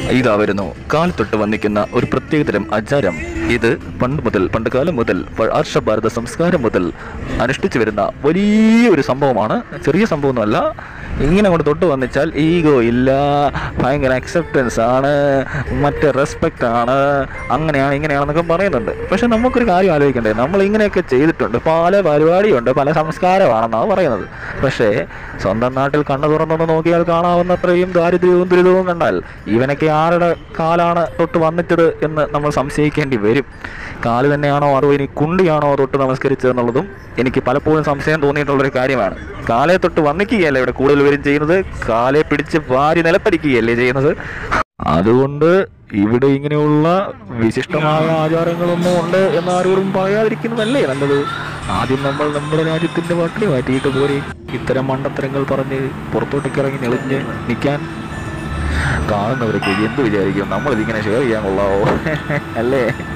ഇതാ വരുന്നു കാൽ തൊട്ട് വന്നിക്കുന്ന ഒരു പ്രത്യേകതരം ആചാരം ഇത് പണ്ട് മുതൽ പണ്ട് കാലം മുതൽ പ- ആർഷഭാരത സംസ്കാരം മുതൽ അനുഷ്ഠിച്ചു വരുന്ന വലിയൊരു സംഭവമാണ് ചെറിയ സംഭവമൊന്നുമല്ല ഇങ്ങനെ കൊണ്ട് തൊട്ട് വന്നിച്ചാൽ ഈഗോ ഇല്ല ഭയങ്കര അക്സെപ്റ്റൻസ് ആണ് മറ്റേ റെസ്പെക്റ്റ് ആണ് അങ്ങനെയാണ് ഇങ്ങനെയാണെന്നൊക്കെ പറയുന്നുണ്ട് പക്ഷെ നമുക്കൊരു കാര്യം ആലോചിക്കണ്ടേ നമ്മൾ ഇങ്ങനെയൊക്കെ ചെയ്തിട്ടുണ്ട് പല പരിപാടിയുണ്ട് പല സംസ്കാരമാണെന്നാണ് പറയുന്നത് പക്ഷേ സ്വന്തം നാട്ടിൽ കണ്ണു തുറന്നൊന്ന് നോക്കിയാൽ കാണാവുന്നത്രയും ദാരിദ്ര്യവും ദുരിതവും കണ്ടാൽ ഇവനൊക്കെ ആരുടെ കാലാണ് തൊട്ട് വന്നിട്ടത് എന്ന് നമ്മൾ സംശയിക്കേണ്ടി വരും കാല് തന്നെയാണോ അതോ ഇനി കുണ്ടിയാണോ തൊട്ട് നമസ്കരിച്ചതെന്നുള്ളതും എനിക്ക് പലപ്പോഴും സംശയം തോന്നിയിട്ടുള്ളൊരു കാര്യമാണ് കാലെ തൊട്ട് വന്നിക്കുകയല്ല ഇവിടെ കൂടുതൽ പേരും ചെയ്യുന്നത് കാലെ പിടിച്ച് വാരി നിലപ്പരിക്കുകയല്ലേ ചെയ്യുന്നത് അതുകൊണ്ട് ഇവിടെ ഇങ്ങനെയുള്ള വിശിഷ്ടമായ ആചാരങ്ങളൊന്നും ഉണ്ട് എന്ന് ആരോടും പറയാതിരിക്കുന്നതല്ലേ നല്ലത് ആദ്യം നമ്മൾ നമ്മുടെ രാജ്യത്തിന്റെ പട്ടിണി മാറ്റിയിട്ട് പോരെ ഇത്തരം മണ്ടത്തരങ്ങൾ പറഞ്ഞ് പുറത്തോട്ടേക്ക് ഇറങ്ങി നെളിഞ്ഞ് നിൽക്കാൻ കാണുന്നവരൊക്കെ എന്ത് വിചാരിക്കും നമ്മളിതിങ്ങനെ ഷെയർ ചെയ്യാൻ കൊള്ളാവോ അല്ലേ